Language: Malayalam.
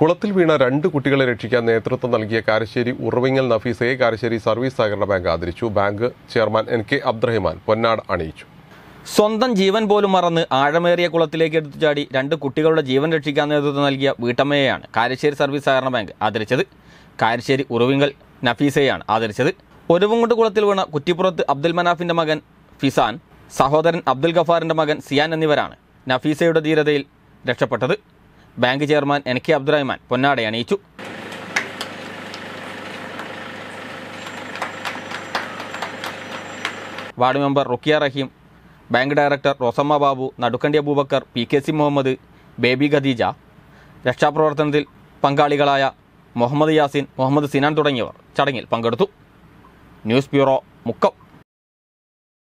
കുളത്തിൽ വീണ രണ്ട് കുട്ടികളെ രക്ഷിക്കാൻ നേതൃത്വം നൽകിയ കാരശ്ശേരി ഉറവിങ്ങൽ നഫീസയെ കാരശ്ശേരി സർവീസ് സഹകരണ ബാങ്ക് ആദരിച്ചു bank chairman N K Abdurahiman പൊന്നാട് അണിയിച്ചു സ്വന്തം ജീവൻ പോലും മറന്ന് ആഴമേറിയ കുളത്തിലേക്ക് എടുത്തു ചാടി രണ്ട് കുട്ടികളുടെ ജീവൻ രക്ഷിക്കാൻ നേതൃത്വം നൽകിയ വീട്ടമ്മയെയാണ് കാരശ്ശേരി സർവീസ് സഹകരണ ബാങ്ക് ആദരിച്ചത് കാരശ്ശേരി ഉറവിങ്കൽ നഫീസയെയാണ് ആദരിച്ചത് ഒരുവുംകുണ്ട് കുളത്തിൽ വീണ കുറ്റിപ്പുറത്ത് അബ്ദുൽ മനാഫിന്റെ മകൻ ഫിസാൻ സഹോദരൻ അബ്ദുൽ ഗഫാറിന്റെ മകൻ സിയാൻ എന്നിവരാണ് നഫീസയുടെ ധീരതയിൽ രക്ഷപ്പെട്ടത് bank chairman N K Abdurahman പൊന്നാടെ അണിയിച്ചു ward member Rukkiya Raheem bank director Rosamma Babu Nadukkandi Abubakar P K C Muhammed Baby Khadeeja രക്ഷാപ്രവർത്തനത്തിൽ പങ്കാളികളായ മുഹമ്മദ് യാസിൻ മുഹമ്മദ് സിനാൻ തുടങ്ങിയവർ ചടങ്ങിൽ പങ്കെടുത്തു ന്യൂസ് ബ്യൂറോ മുക്കം